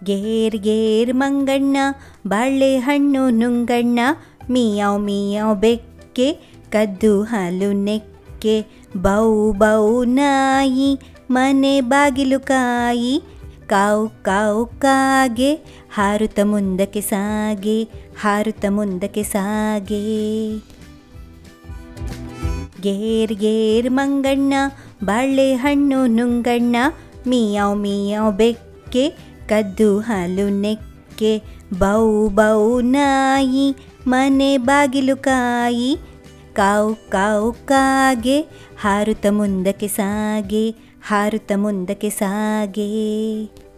gear gear ಮಂಗಣ್ಣ ಬಾಳೆಹಣ್ಣು ನುಂಗಣ್ಣ ಮಿಯಾವ್ ಮಿಯಾವ್ ಬೆಕ್ಕೆ ಕದ್ದು ಹಾಲು ನೆಕ್ಕೆ ಬೌ ಬೌ ನಾಯಿ ಮನೆ ಬಾಗಿಲು ಕಾಯಿ ಕಾವು ಕಾವು ಕಾಗೆ ಹಾರುತ್ತ ಮುಂದಕ್ಕೆ ಸಾಗೆ ಹಾರುತ್ತ ಮುಂದಕ್ಕೆ ಸಾಗೆ ಗೇರ್ ಗೇರ್ ಮಂಗಣ್ಣ ಬಾಳೆಹಣ್ಣು ನುಂಗಣ್ಣ ಮಿಯಾವ್ ಮಿಯಾವ್ ಬೆಕ್ಕೆ ಕದ್ದು ಹಾಲು ನೆಕ್ಕೆ ಬೌ ಬೌ ನಾಯಿ ಮನೆ ಬಾಗಿಲು ಕಾಯಿ ಕಾವು ಕಾವು ಕಾಗೆ ಹಾರುತ್ತ ಮುಂದಕ್ಕೆ ಸಾಗೆ ಹಾರುತ್ತ ಮುಂದಕ್ಕೆ ಸಾಗೆ